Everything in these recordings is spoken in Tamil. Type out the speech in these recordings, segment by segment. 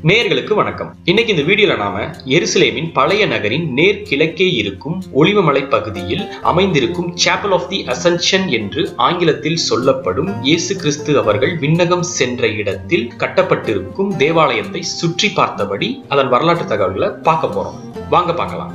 நேயர்களுக்கு வணக்கம் இன்னைக்கு இந்த வீடியோல நாம எருசலேமின் பழைய நகரின் நேர் கிழக்கே இருக்கும் ஒளிவமலை பகுதியில் அமைந்திருக்கும் சாப்பல் ஆஃப் தி அசென்ஷன் என்று ஆங்கிலத்தில் சொல்லப்படும் இயேசு கிறிஸ்து அவர்கள் விண்ணகம் சென்ற இடத்தில் கட்டப்பட்டிருக்கும் தேவாலயத்தை சுற்றி பார்த்தபடி அதன் வரலாற்று தகவல்களை பார்க்க போறோம் வாங்க பார்க்கலாம்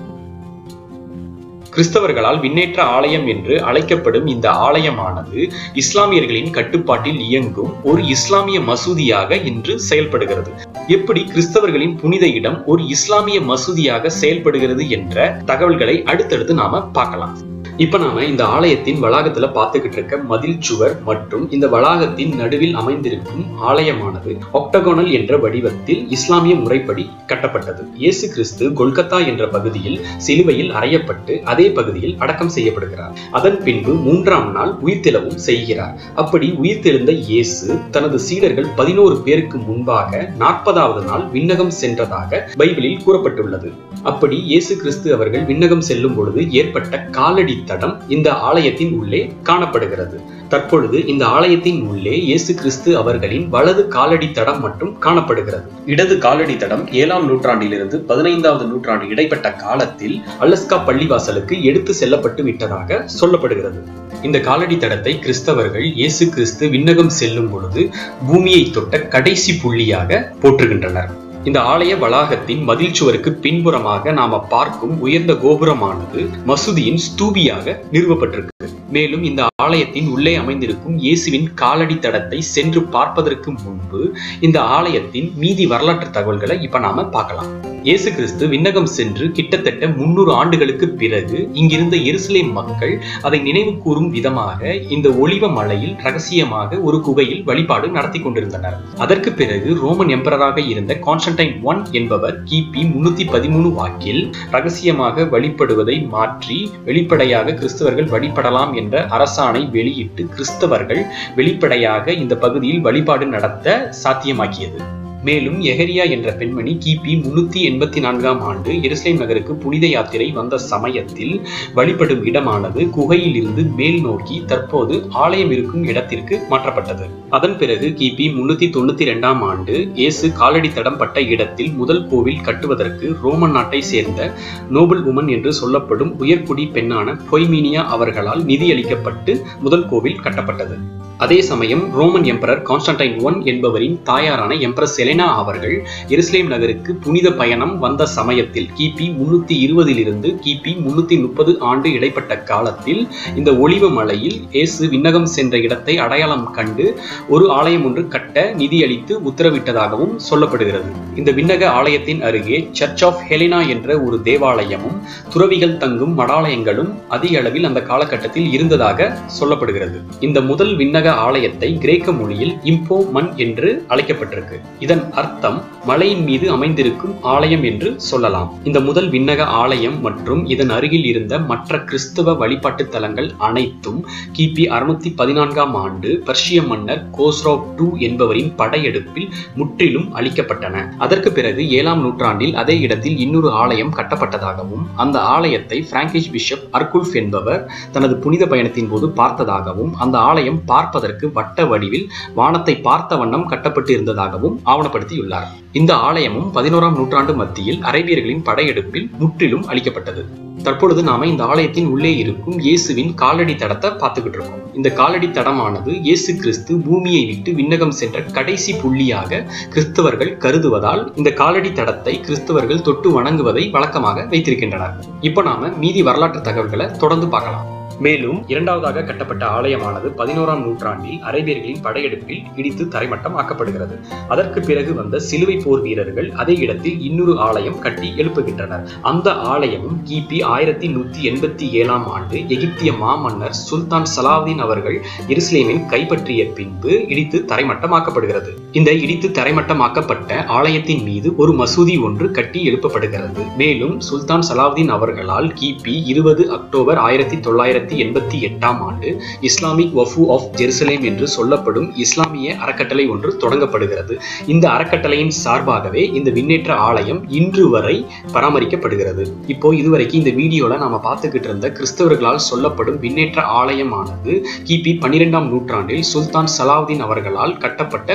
கிறிஸ்தவர்களால் விண்ணேற்ற ஆலயம் என்று அழைக்கப்படும் இந்த ஆலயமானது இஸ்லாமியர்களின் கட்டுப்பாட்டில் இயங்கும் ஒரு இஸ்லாமிய மசூதியாக இன்று செயல்படுகிறது எப்படி கிறிஸ்தவர்களின் புனித இடம் ஒரு இஸ்லாமிய மசூதியாக செயல்படுகிறது என்ற தகவல்களை அடுத்தடுத்து நாம பார்க்கலாம் இப்ப நாம இந்த ஆலயத்தின் வளாகத்துல பார்த்துக்கிட்டு இருக்க மதில் சுவர் மற்றும் இந்த வளாகத்தின் நடுவில் அமைந்திருக்கும் ஆலயமானது ஒக்டகோனல் என்ற வடிவத்தில் இஸ்லாமிய முறைப்படி கட்டப்பட்டது இயேசு கிறிஸ்து கொல்கத்தா என்ற பகுதியில் சிலுவையில் அறையப்பட்டு அதே பகுதியில் அடக்கம் செய்யப்படுகிறார் அதன் பின்பு மூன்றாம் நாள் உயிர்த்தெழவும் செய்கிறார் அப்படி உயிர்த்தெழுந்த இயேசு தனது சீடர்கள் பதினோரு பேருக்கு முன்பாக நாற்பதாவது நாள் விண்ணகம் சென்றதாக பைபிளில் கூறப்பட்டுள்ளது அப்படி இயேசு கிறிஸ்து அவர்கள் விண்ணகம் செல்லும் பொழுது ஏற்பட்ட காலடி தடம் இந்த ஆலயத்தின் உள்ளே காணப்படுகிறது தற்பொழுது இந்த ஆலயத்தின் உள்ளே இயேசு கிறிஸ்து அவர்களின் வலது காலடி தடம் மட்டும் காணப்படுகிறது இடது காலடி தடம் ஏழாம் நூற்றாண்டிலிருந்து பதினைந்தாவது நூற்றாண்டு இடைப்பட்ட காலத்தில் அலஸ்கா பள்ளிவாசலுக்கு எடுத்து செல்லப்பட்டு விட்டதாக சொல்லப்படுகிறது இந்த காலடி தடத்தை கிறிஸ்தவர்கள் இயேசு கிறிஸ்து விண்ணகம் செல்லும் பொழுது பூமியை தொட்ட கடைசி புள்ளியாக போற்றுகின்றனர் இந்த ஆலய வளாகத்தின் மதில் சுவருக்கு பின்புறமாக நாம பார்க்கும் உயர்ந்த கோபுரமானது மசூதியின் ஸ்தூபியாக நிறுவப்பட்டிருக்கு மேலும் இந்த ஆலயத்தின் உள்ளே அமைந்திருக்கும் இயேசுவின் காலடி தடத்தை சென்று பார்ப்பதற்கு முன்பு இந்த ஆலயத்தின் மீதி வரலாற்று தகவல்களை இப்ப நாம பார்க்கலாம் இயேசு கிறிஸ்து விண்ணகம் சென்று கிட்டத்தட்ட முன்னூறு ஆண்டுகளுக்கு பிறகு இங்கிருந்த எருசலேம் மக்கள் அதை நினைவு கூறும் விதமாக இந்த ஒளிவ மலையில் ரகசியமாக ஒரு குகையில் வழிபாடு நடத்தி கொண்டிருந்தனர் அதற்கு பிறகு ரோமன் எம்பரராக இருந்த கான்ஸ்டன்டைன் ஒன் என்பவர் கிபி முன்னூத்தி பதிமூணு வாக்கில் ரகசியமாக வழிபடுவதை மாற்றி வெளிப்படையாக கிறிஸ்தவர்கள் வழிபடலாம் என்ற அரசாணை வெளியிட்டு கிறிஸ்தவர்கள் வெளிப்படையாக இந்த பகுதியில் வழிபாடு நடத்த சாத்தியமாக்கியது மேலும் எஹரியா என்ற பெண்மணி கிபி முன்னூத்தி எண்பத்தி நான்காம் ஆண்டு எருசலேம் நகருக்கு புனித யாத்திரை வந்த சமயத்தில் வழிபடும் இடமானது குகையில் இருந்து மேல் நோக்கி தற்போது ஆலயம் இருக்கும் இடத்திற்கு மாற்றப்பட்டது அதன் பிறகு கிபி முன்னூத்தி தொண்ணூத்தி இரண்டாம் ஆண்டு இயேசு காலடி தடம் பட்ட இடத்தில் முதல் கோவில் கட்டுவதற்கு ரோமன் நாட்டை சேர்ந்த நோபல் உமன் என்று சொல்லப்படும் உயர்குடி பெண்ணான பொய்மீனியா அவர்களால் நிதியளிக்கப்பட்டு முதல் கோவில் கட்டப்பட்டது அதே சமயம் ரோமன் எம்பரர் கான்ஸ்டன்டைன் ஒன் என்பவரின் தாயாரான எம்பரர் செலெனா அவர்கள் எருசலேம் நகருக்கு புனித பயணம் வந்த சமயத்தில் கிபி முன்னூத்தி இருபதிலிருந்து கிபி முன்னூத்தி முப்பது ஆண்டு இடைப்பட்ட காலத்தில் இந்த ஒளிவ மலையில் இயேசு விண்ணகம் சென்ற இடத்தை அடையாளம் கண்டு ஒரு ஆலயம் ஒன்று கட்ட நிதியளித்து உத்தரவிட்டதாகவும் சொல்லப்படுகிறது இந்த விண்ணக ஆலயத்தின் அருகே சர்ச் ஆஃப் ஹெலினா என்ற ஒரு தேவாலயமும் துறவிகள் தங்கும் மடாலயங்களும் அதிக அளவில் அந்த காலகட்டத்தில் இருந்ததாக சொல்லப்படுகிறது இந்த முதல் விண்ணக ஆலயத்தை கிரேக்க மொழியில் இம்போ மண் என்று அழைக்கப்பட்டிருக்கு இதன் அர்த்தம் மலையின் மீது அமைந்திருக்கும் ஆலயம் என்று சொல்லலாம் இந்த முதல் விண்ணக ஆலயம் மற்றும் இதன் அருகில் இருந்த மற்ற கிறிஸ்தவ வழிபாட்டு தலங்கள் அனைத்தும் கிபி அறுநூத்தி பதினான்காம் ஆண்டு பர்ஷிய மன்னர் கோஸ்ரோ டூ என்பவரின் படையெடுப்பில் முற்றிலும் அழிக்கப்பட்டன அதற்கு பிறகு ஏழாம் நூற்றாண்டில் அதே இடத்தில் இன்னொரு ஆலயம் கட்டப்பட்டதாகவும் அந்த ஆலயத்தை பிராங்கிஷ் பிஷப் அர்குல்ஃப் என்பவர் தனது புனித பயணத்தின் போது பார்த்ததாகவும் அந்த ஆலயம் பார்ப்பதற்கு வட்ட வடிவில் வானத்தை பார்த்த வண்ணம் கட்டப்பட்டு இருந்ததாகவும் ஆவணப்படுத்தியுள்ளார் இந்த ஆலயமும் பதினோராம் நூற்றாண்டு மத்தியில் அரேபியர்களின் படையெடுப்பில் முற்றிலும் அழிக்கப்பட்டது தற்பொழுது நாம இந்த ஆலயத்தின் உள்ளே இருக்கும் இயேசுவின் காலடி தடத்தை பார்த்துக்கிட்டு இருக்கோம் இந்த காலடி தடமானது இயேசு கிறிஸ்து பூமியை விட்டு விண்ணகம் சென்ற கடைசி புள்ளியாக கிறிஸ்தவர்கள் கருதுவதால் இந்த காலடி தடத்தை கிறிஸ்தவர்கள் தொட்டு வணங்குவதை வழக்கமாக வைத்திருக்கின்றனர் இப்போ நாம மீதி வரலாற்று தகவல்களை தொடர்ந்து பார்க்கலாம் மேலும் இரண்டாவதாக கட்டப்பட்ட ஆலயமானது பதினோராம் நூற்றாண்டில் அரேபியர்களின் படையெடுப்பில் இடித்து தரைமட்டம் ஆக்கப்படுகிறது அதற்கு பிறகு வந்த சிலுவை போர் வீரர்கள் அதே இடத்தில் இன்னொரு ஆலயம் கட்டி எழுப்புகின்றனர் அந்த ஆலயமும் கிபி ஆயிரத்தி நூத்தி எண்பத்தி ஏழாம் ஆண்டு எகிப்திய மாமன்னர் சுல்தான் சலாவுதீன் அவர்கள் எருசலேமில் கைப்பற்றிய பின்பு இடித்து தரைமட்டமாக்கப்படுகிறது இந்த இடித்து தரைமட்டமாக்கப்பட்ட ஆலயத்தின் மீது ஒரு மசூதி ஒன்று கட்டி எழுப்பப்படுகிறது மேலும் சுல்தான் சலாவுதீன் அவர்களால் கிபி இருபது அக்டோபர் ஆயிரத்தி தொள்ளாயிரத்தி தொள்ளாயிரத்தி எண்பத்தி எட்டாம் ஆண்டு இஸ்லாமிக் வஃபு ஆஃப் ஜெருசலேம் என்று சொல்லப்படும் இஸ்லாமிய அறக்கட்டளை ஒன்று தொடங்கப்படுகிறது இந்த அறக்கட்டளையின் சார்பாகவே இந்த விண்ணேற்ற ஆலயம் இன்று வரை பராமரிக்கப்படுகிறது இப்போ இதுவரைக்கும் இந்த வீடியோல நாம பார்த்துக்கிட்டு இருந்த கிறிஸ்தவர்களால் சொல்லப்படும் விண்ணேற்ற ஆலயமானது கிபி பன்னிரெண்டாம் நூற்றாண்டில் சுல்தான் சலாவுதீன் அவர்களால் கட்டப்பட்ட ஒரு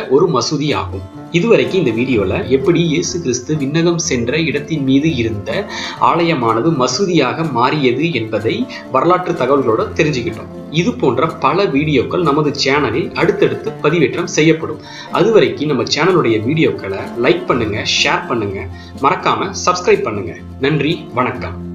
மசூதி ஆகும் இதுவரைக்கும் இந்த வீடியோல எப்படி இயேசு கிறிஸ்து விண்ணகம் சென்ற இடத்தின் மீது இருந்த ஆலயமானது மசூதியாக மாறியது என்பதை வரலாற்று தகவல்களோட தெரிஞ்சுக்கிட்டோம் இது போன்ற பல வீடியோக்கள் நமது சேனலில் அடுத்தடுத்து பதிவேற்றம் செய்யப்படும் அதுவரைக்கும் நம்ம சேனலுடைய வீடியோக்களை லைக் பண்ணுங்க ஷேர் பண்ணுங்க மறக்காம சப்ஸ்கிரைப் பண்ணுங்க நன்றி வணக்கம்